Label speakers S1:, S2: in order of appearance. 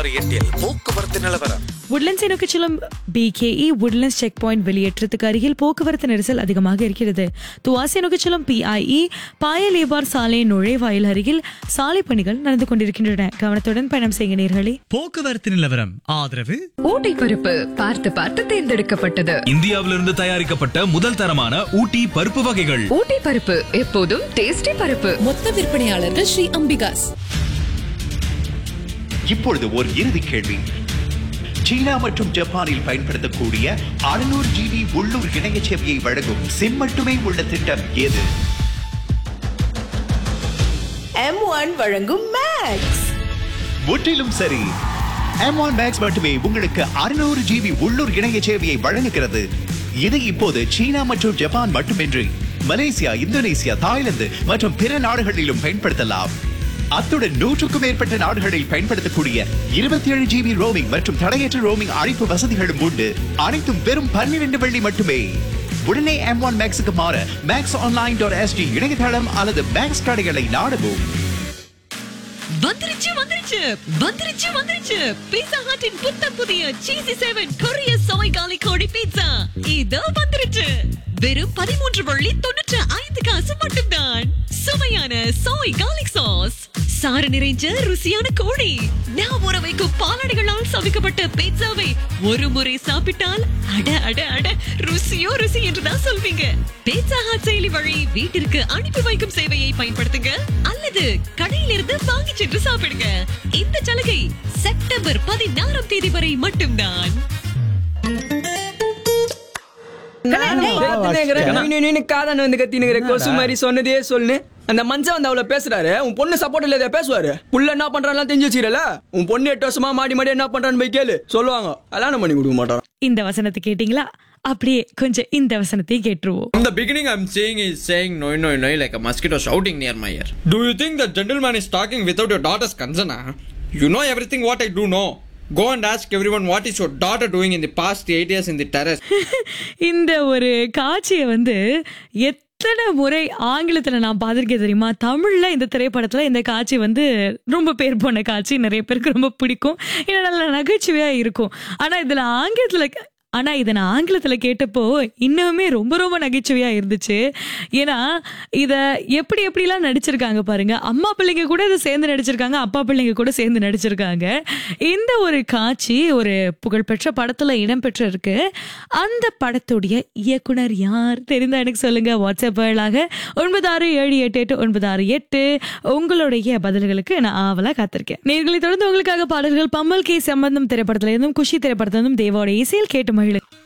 S1: எட்டில் போக்குவரத்து நிலவரம்
S2: உட்லண்ட்ஸை நோக்கி செல்லும் பிகேஇ உட்லண்ட்ஸ் செக் பாயிண்ட் வெளியேற்றத்துக்கு அருகில் போக்குவரத்து நெரிசல் அதிகமாக இருக்கிறது துவாசை நோக்கி செல்லும் பிஐஇ பாயலேபார் சாலை நுழைவாயில் அருகில் சாலை பணிகள் நடந்து கொண்டிருக்கின்றன கவனத்துடன் பயணம் செய்ய நேர்களே
S3: போக்குவரத்து நிலவரம் ஆதரவு
S4: ஊட்டி பருப்பு பார்த்து பார்த்து தேர்ந்தெடுக்கப்பட்டது
S5: இந்தியாவிலிருந்து தயாரிக்கப்பட்ட முதல் தரமான ஊட்டி பருப்பு வகைகள்
S4: ஊட்டி பருப்பு எப்போதும் டேஸ்டி பருப்பு
S6: மொத்த விற்பனையாளர்கள் ஸ்ரீ அம்பிகாஸ்
S7: இப்பொழுது ஒரு இறுதி கேள்வி சீனா மற்றும் ஜப்பானில் பயன்படுத்தக்கூடிய 600 ஜிபி உள்ளூர் இணைய சேவையை வழங்கும் சிம் மட்டுமே உள்ள திட்டம் எது
S8: எம் ஒன் வழங்கும் மேக்ஸ்
S7: முற்றிலும் சரி M1 மேக்ஸ் மட்டுமே உங்களுக்கு 600 ஜிபி உள்ளூர் இணைய சேவையை வழங்குகிறது இது இப்போது சீனா மற்றும் ஜப்பான் மட்டுமின்றி மலேசியா இந்தோனேசியா தாய்லாந்து மற்றும் பிற நாடுகளிலும் பயன்படுத்தலாம் அத்துடன் நூற்றுக்கும் மேற்பட்ட நாடுகளில் பயன்படுத்தக்கூடிய இருபத்தி ஏழு ஜிபி ரோமிங் மற்றும் தடையற்ற ரோமிங் அழைப்பு வசதிகளும் உண்டு அனைத்தும் வெறும் பன்னிரண்டு வெள்ளி மட்டுமே உடனே எம் ஒன் மேக்ஸுக்கு மாற மேக்ஸ் ஆன்லைன் டாட் எஸ்டி இணையதளம் அல்லது மேக்ஸ் கடைகளை நாடவும்
S6: வந்துருச்சு வந்துருச்சு வந்துருச்சு வந்துருச்சு பீட்சா ஹட்டின் புத்தம் புதிய சீசி செவன் கொரிய சோய் காலி கோழி பீட்சா இதோ வந்துருச்சு வெறும் பதிமூன்று வள்ளி தொண்ணூற்று ஐந்து காசு மட்டும்தான் சுவையான சோய் காலிக் சாஸ் சாறு நிறைஞ்ச ருசியான கோழி நான் ஊற வைக்கும் பாலாடைகளால் சமைக்கப்பட்ட பீட்சாவை ஒரு முறை சாப்பிட்டால் அட அட அட ருசியோ ருசி என்றுதான் சொல்வீங்க பீட்சா ஹாட் செயலி வழி வீட்டிற்கு அனுப்பி வைக்கும் சேவையை பயன்படுத்துங்க அல்லது கடையிலிருந்து வாங்கி சென்று சாப்பிடுங்க இந்த சலுகை செப்டம்பர் பதினாறாம் தேதி வரை மட்டும்தான்
S9: காதன் வந்து கத்தினுங்கிற கொசு மாதிரி சொன்னதே சொல்லு அந்த மனுஷன் வந்து அவள பேசுறாரு உன் பொண்ணு சப்போர்ட் இல்ல பேசுவாரு புள்ள என்ன பண்றான் தெரிஞ்சு வச்சுக்கல உன் பொண்ணு எட்டு வருஷமா மாடி மாடி என்ன பண்றான்னு போய் கேளு சொல்லுவாங்க கல்யாணம் பண்ணி கொடுக்க மாட்டான்
S2: இந்த வசனத்தை கேட்டீங்களா அப்படியே கொஞ்சம் இந்த வசனத்தையும் கேட்டுருவோம்
S10: From the beginning, I'm seeing is saying noi noi noi like a mosquito shouting near my ear. Do you think the gentleman is talking without your daughter's consent? Huh? You know everything what I do know. Go and ask everyone what is your daughter doing in the past eight years in the terrace.
S2: இந்த ஒரு காட்சியை வந்து எத்தனை முறை ஆங்கிலத்துல நான் பார்த்திருக்கேன் தெரியுமா தமிழ்ல இந்த திரைப்படத்துல இந்த காட்சி வந்து ரொம்ப பேர் போன காட்சி நிறைய பேருக்கு ரொம்ப பிடிக்கும் ஏன்னா நல்ல நகைச்சுவையா இருக்கும் ஆனா இதுல ஆங்கிலத்துல ஆனா இதை நான் ஆங்கிலத்துல கேட்டப்போ இன்னுமே ரொம்ப ரொம்ப நகைச்சுவையா இருந்துச்சு ஏன்னா இத எப்படி எப்படிலாம் நடிச்சிருக்காங்க பாருங்க அம்மா பிள்ளைங்க கூட இதை சேர்ந்து நடிச்சிருக்காங்க அப்பா பிள்ளைங்க கூட சேர்ந்து நடிச்சிருக்காங்க இந்த ஒரு காட்சி ஒரு புகழ்பெற்ற படத்துல இடம்பெற்று இருக்கு அந்த படத்துடைய இயக்குனர் யார் தெரிந்தா எனக்கு சொல்லுங்க வாட்ஸ்அப் வாயிலாக ஒன்பது ஆறு ஏழு எட்டு எட்டு ஒன்பது ஆறு எட்டு உங்களுடைய பதில்களுக்கு நான் ஆவலா காத்திருக்கேன் நேர்களை தொடர்ந்து உங்களுக்காக பாடல்கள் பம்மல் கே சம்பந்தம் திரைப்படத்துல இருந்தும் குஷி திரைப்படத்துல இருந்தும் தேவாவோட இசையில் கேட்டு மகிழு